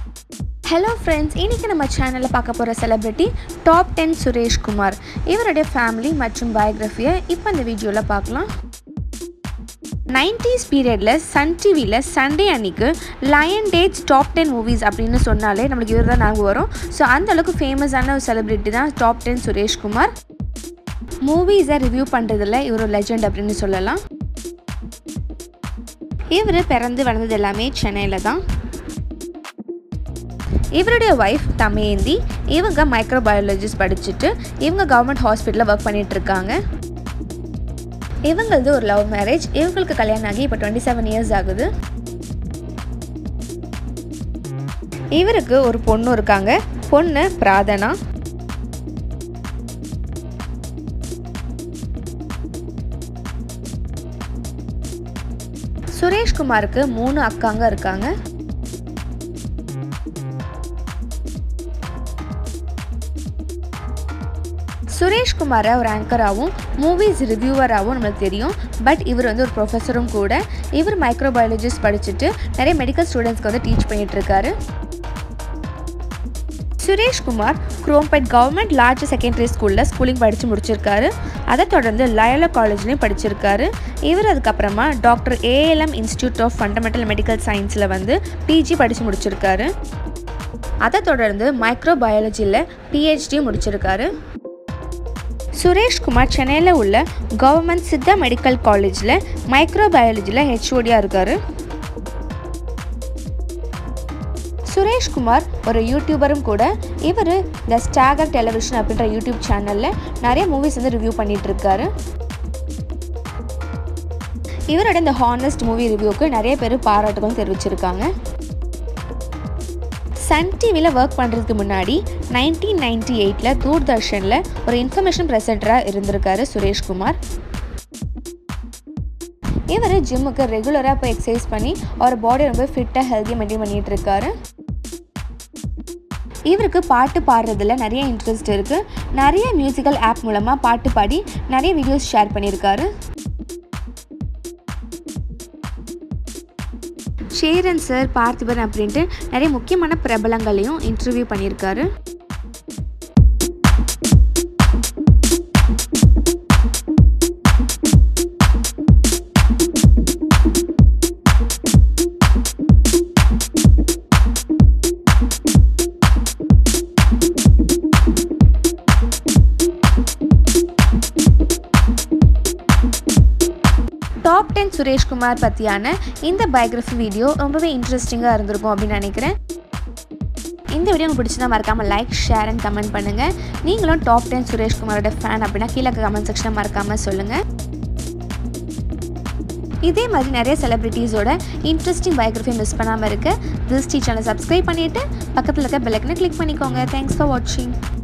hello friends இன்றைக்கி நம்ம சேனலில் பார்க்க போகிற celebrity top ten Suresh Kumar இவருடைய ஃபேமிலி மற்றும் பயோகிராஃபியை இப்போ இந்த வீடியோவில் பார்க்கலாம் நைன்டிஸ் பீரியடில் சன் டிவியில் சண்டே அன்னைக்கு Lion Dates top ten movies அப்படின்னு சொன்னாலே நம்மளுக்கு இவர் தான் ஞாபகம் வரும் ஸோ அந்த அளவுக்கு ஃபேமஸான ஒரு செலிப்ரிட்டி தான் டாப் டென் சுரேஷ் குமார் மூவிஸை ரிவ்யூ பண்ணுறதுல இவர் ஒரு லெஜெண்ட் அப்படின்னு சொல்லலாம் இவர் பிறந்து வளர்ந்தது எல்லாமே சென்னையில் தான் இவருடைய ஒய்ஃப் தமேந்தி இவங்க மைக்ரோபயாலஜிஸ்ட் படிச்சுட்டு இவங்க கவர்மெண்ட் ஹாஸ்பிட்டலில் ஒர்க் பண்ணிட்டு இருக்காங்க இவங்களது ஒரு லவ் மேரேஜ் இவங்களுக்கு கல்யாணம் ஆகி இப்போ டுவெண்ட்டி செவன் இயர்ஸ் ஆகுது இவருக்கு ஒரு பொண்ணு இருக்காங்க பொண்ணு பிராதனா சுரேஷ்குமாருக்கு மூணு அக்காங்க இருக்காங்க சுரேஷ்குமாரை ஒரு ஆங்கராகவும் மூவிஸ் ரிவ்யூவராகவும் நம்மளுக்கு தெரியும் பட் இவர் வந்து ஒரு ப்ரொஃபஸரும் கூட இவர் மைக்ரோபயாலஜிஸ்ட் படிச்சுட்டு நிறைய மெடிக்கல் ஸ்டூடெண்ட்ஸ்க்கு வந்து டீச் பண்ணிகிட்ருக்காரு Sureshkumar Chromepet government large secondary ஸ்கூலில் ஸ்கூலிங் படித்து முடிச்சிருக்காரு அதை தொடர்ந்து லயோலா காலேஜ்லேயும் படிச்சிருக்காரு இவர் அதுக்கப்புறமா doctor ALM institute of fundamental medical சயின்ஸில் வந்து பிஜி படித்து முடிச்சிருக்காரு அதை தொடர்ந்து மைக்ரோபயாலஜியில் பிஹெச்டி முடிச்சிருக்காரு சுரேஷ்குமார் சென்னையில் உள்ள கவர்மெண்ட் சித்தா மெடிக்கல் காலேஜில் மைக்ரோபயாலஜியில் ஹெச்ஓடியாக இருக்கார் சுரேஷ்குமார் ஒரு யூடியூபரும் கூட இவர் த ஸ்டாகர் டெலிவிஷன் அப்படின்ற யூடியூப் சேனலில் நிறைய மூவிஸ் வந்து ரிவ்யூ பண்ணிகிட்டு இருக்காரு இவரோட இந்த ஹானஸ்ட் மூவி ரிவ்யூக்கு நிறைய பேர் பாராட்டுகளும் தெரிவிச்சிருக்காங்க சன் டிவியில் ஒர்க் பண்ணுறதுக்கு முன்னாடி நைன்டீன் நைன்டி எயிட்டில் தூர்தர்ஷனில் ஒரு இன்ஃபர்மேஷன் ப்ரெசென்டராக இருந்திருக்காரு சுரேஷ்குமார் இவர் ஜிம்முக்கு ரெகுலராக போய் எக்ஸசைஸ் பண்ணி அவர் பாடி ரொம்ப ஃபிட்டாக ஹெல்த்தியாக மெயின்டைன் பண்ணிகிட்டு இருக்காரு இவருக்கு பாட்டு பாடுறதுல நிறைய இன்ட்ரெஸ்ட் இருக்குது நிறைய மியூசிக்கல் ஆப் மூலமாக பாட்டு பாடி நிறைய வீடியோஸ் ஷேர் பண்ணியிருக்காரு ஷேரன் சார் பார்த்திபன் அப்படின்ட்டு நிறைய முக்கியமான பிரபலங்களையும் இன்டர்வியூ பண்ணியிருக்காரு டாப் டென் சுரேஷ்குமார் பற்றியான இந்த பயோகிராஃபி வீடியோ ரொம்பவே இன்ட்ரெஸ்டிங்காக இருந்திருக்கும் அப்படின்னு நினைக்கிறேன் இந்த வீடியோ உங்களுக்கு பிடிச்சதா மறக்காமல் லைக் ஷேர் அண்ட் கமெண்ட் பண்ணுங்கள் நீங்களும் டாப் டென் சுரேஷ்குமாரோட ஃபேன் அப்படின்னா கீழே கமெண்ட் செக்ஷனில் மறக்காமல் சொல்லுங்கள் இதே மாதிரி நிறைய செலிப்ரிட்டிஸோட இன்ட்ரெஸ்டிங் பயோகிராஃபி மிஸ் பண்ணாமல் இருக்க திஸ் சேனலை சப்ஸ்கிரைப் பண்ணிவிட்டு பக்கத்தில் இருக்க பெல்லைக்கனை கிளிக் பண்ணிக்கோங்க தேங்க்ஸ் ஃபார் வாட்சிங்